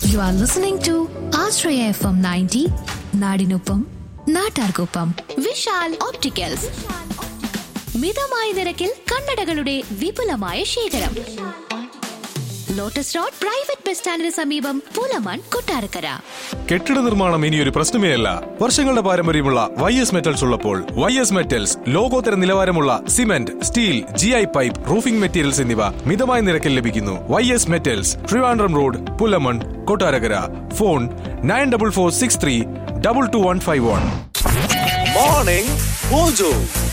You are listening to Ashraya FM 90, നാടിനൊപ്പം നാട്ടാർക്കൊപ്പം Vishal opticals മിതമായ നിരക്കിൽ കണ്ണടകളുടെ വിപുലമായ ശേഖരം ലോട്ടസ് റോഡ് പ്രൈവറ്റ് ബസ് സ്റ്റാൻഡിന് സമീപം പൂലമാൻ കൊട്ടാരക്കര കെട്ടിട നിർമ്മാണം ഇനിയൊരു പ്രശ്നമേ അല്ല വർഷങ്ങളുടെ പാരമ്പര്യമുള്ള വൈ എസ് മെറ്റൽസ് ഉള്ളപ്പോൾ വൈ എസ് മെറ്റൽസ് ലോകോത്തര നിലവാരമുള്ള cement steel G I pipe roofing materials എന്നിവ മിതമായ നിരക്കിൽ ലഭിക്കുന്നു Y S metals Trivandrum road Pullaman Kottarakkara phone nine double four six three double two one five one morning mojo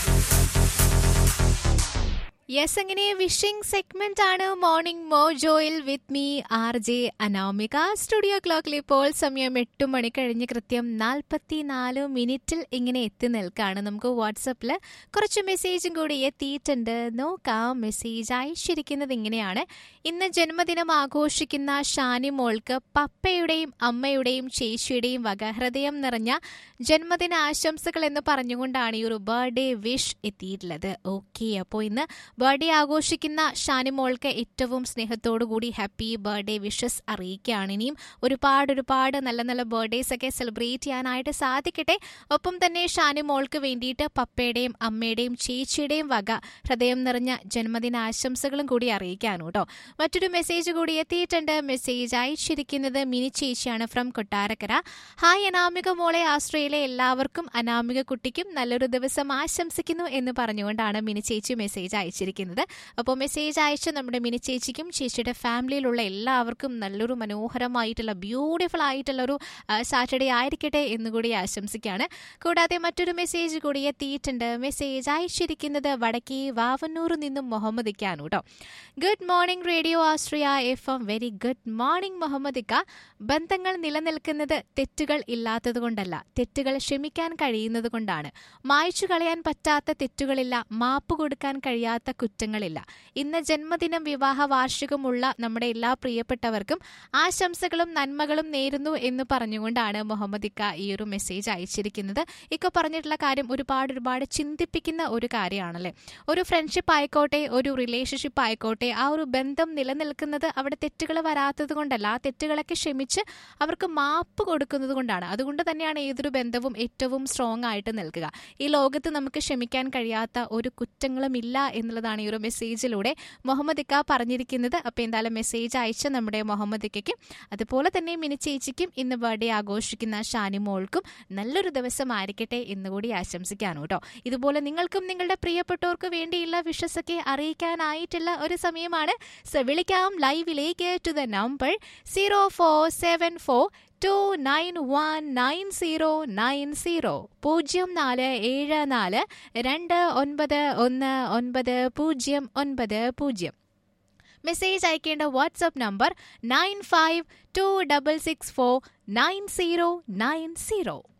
yes അങ്ങനെ wishing segment ആണ് morning മോജോയിൽ with me R J Anamika studio ക്ലോക്കിൽ ഇപ്പോൾ സമയം എട്ട് മണി കഴിഞ്ഞ് കൃത്യം നാൽപ്പത്തി നാല് മിനിറ്റിൽ ഇങ്ങനെ എത്തി നിൽക്കുകയാണ് നമുക്ക് വാട്സപ്പിൽ കുറച്ച് മെസ്സേജും കൂടി എത്തിയിട്ടുണ്ട് നോക്കാം മെസ്സേജ് അയച്ചിരിക്കുന്നത് ഇങ്ങനെയാണ് ഇന്ന് ജന്മദിനം ആഘോഷിക്കുന്ന ഷാനി മോൾക്ക് പപ്പയുടെയും അമ്മയുടെയും ചേച്ചിയുടെയും വക ഹൃദയം നിറഞ്ഞ ജന്മദിന ആശംസകൾ എന്ന് പറഞ്ഞുകൊണ്ടാണ് ഈ ഒരു ബർത്ത്ഡേ വിഷ് എത്തിയിട്ടുള്ളത് ഓക്കെ അപ്പോൾ ഇന്ന് ബർത്ത്ഡേ ആഘോഷിക്കുന്ന ഷാനിമോൾക്ക് ഏറ്റവും സ്നേഹത്തോടു കൂടി ഹാപ്പി ബർത്ത്ഡേ വിഷസ് അറിയിക്കുകയാണ് ഇനിയും ഒരുപാട് ഒരുപാട് നല്ല നല്ല ബർത്ത്ഡേസ് ഒക്കെ സെലിബ്രേറ്റ് ചെയ്യാനായിട്ട് സാധിക്കട്ടെ ഒപ്പം തന്നെ ഷാനിമോൾക്ക് വേണ്ടിയിട്ട് പപ്പയുടെയും അമ്മയുടെയും ചേച്ചിയുടെയും വക ഹൃദയം നിറഞ്ഞ ജന്മദിന ആശംസകളും കൂടി അറിയിക്കാനും കേട്ടോ മറ്റൊരു മെസ്സേജ് കൂടി എത്തിയിട്ടുണ്ട് മെസ്സേജ് അയച്ചിരിക്കുന്നത് മിനി ചേച്ചിയാണ് ഫ്രം കൊട്ടാരക്കര ഹായ് അനാമിക മോളെ ആശ്രയിലെ എല്ലാവർക്കും അനാമിക കുട്ടിക്കും നല്ലൊരു ദിവസം ആശംസിക്കുന്നു എന്ന് പറഞ്ഞുകൊണ്ടാണ് മിനി ചേച്ചി മെസ്സേജ് അയച്ചിരിക്കുന്നത് അപ്പോൾ മെസ്സേജ് അയച്ച നമ്മുടെ മിനി ചേച്ചിക്കും ചേച്ചിയുടെ ഫാമിലിയിലുള്ള എല്ലാവർക്കും നല്ലൊരു മനോഹരമായിട്ടുള്ള ബ്യൂട്ടിഫുൾ ആയിട്ടുള്ള ഒരു സാറ്റർഡേ ആയിരിക്കട്ടെ എന്നുകൂടി ആശംസിക്കുകയാണ് കൂടാതെ മറ്റൊരു മെസ്സേജ് കൂടി എത്തിയിട്ടുണ്ട് മെസ്സേജ് അയച്ചിരിക്കുന്നത് വടക്കേ വാവന്നൂർ നിന്നും മുഹമ്മദ് ഇക്കാണ് കേട്ടോ good morning radio Ashraya F M very good morning Muhammad ഇക്ക ബന്ധങ്ങൾ നിലനിൽക്കുന്നത് തെറ്റുകൾ ഇല്ലാത്തത് കൊണ്ടല്ല തെറ്റുകൾ ക്ഷമിക്കാൻ കഴിയുന്നത് കൊണ്ടാണ് മായ്ച്ചു കളയാൻ പറ്റാത്ത തെറ്റുകളില്ല മാപ്പ് കൊടുക്കാൻ കഴിയാത്ത കുറ്റങ്ങളില്ല ഇന്ന് ജന്മദിനം വിവാഹ വാർഷികമുള്ള നമ്മുടെ എല്ലാ പ്രിയപ്പെട്ടവർക്കും ആശംസകളും നന്മകളും നേരുന്നു എന്ന് പറഞ്ഞുകൊണ്ടാണ് മുഹമ്മദ് ഇക്ക ഈ ഒരു മെസ്സേജ് അയച്ചിരിക്കുന്നത് ഇക്ക പറഞ്ഞിട്ടുള്ള കാര്യം ഒരുപാട് ഒരുപാട് ചിന്തിപ്പിക്കുന്ന ഒരു കാര്യമാണല്ലേ ഒരു ഫ്രണ്ട്ഷിപ്പ് ആയിക്കോട്ടെ ഒരു റിലേഷൻഷിപ്പ് ആയിക്കോട്ടെ ആ ഒരു ബന്ധം നിലനിൽക്കുന്നത് അവിടെ തെറ്റുകൾ വരാത്തത് കൊണ്ടല്ല ആ തെറ്റുകളൊക്കെ ക്ഷമിച്ച് അവർക്ക് മാപ്പ് കൊടുക്കുന്നത് കൊണ്ടാണ് അതുകൊണ്ട് തന്നെയാണ് ഏതൊരു ബന്ധവും ഏറ്റവും സ്ട്രോങ് ആയിട്ട് നിൽക്കുക ഈ ലോകത്ത് നമുക്ക് ക്ഷമിക്കാൻ കഴിയാത്ത ഒരു കുറ്റങ്ങളും ഇല്ല എന്നുള്ളതാണ് ഈ ഒരു മെസ്സേജിലൂടെ മുഹമ്മദ് ഇക്ക പറഞ്ഞിരിക്കുന്നത് അപ്പോൾ എന്തായാലും മെസ്സേജ് അയച്ച നമ്മുടെ മുഹമ്മദ് ഇക്കയ്ക്കും അതുപോലെ തന്നെ മിനി ചേച്ചിക്കും ഇന്ന് ബർത്ത്ഡേ ആഘോഷിക്കുന്ന ഷാനിമോൾക്കും നല്ലൊരു ദിവസം ആയിരിക്കട്ടെ എന്നുകൂടി ആശംസിക്കാനും കേട്ടോ ഇതുപോലെ നിങ്ങൾക്കും നിങ്ങളുടെ പ്രിയപ്പെട്ടവർക്ക് വേണ്ടിയുള്ള വിഷസൊക്കെ അറിയിക്കാനായിട്ടുള്ള ഒരു സമയമാണ് സോ വിളിക്കാം ലൈവിലേക്ക് to the number zero four seven four two nine one nine zero nine zero പൂജ്യം നാല് ഏഴ് നാല് രണ്ട് ഒൻപത് ഒന്ന് ഒൻപത് പൂജ്യം ഒൻപത് പൂജ്യം മെസ്സേജ് അയക്കേണ്ട WhatsApp number nine five two double six four nine zero nine zero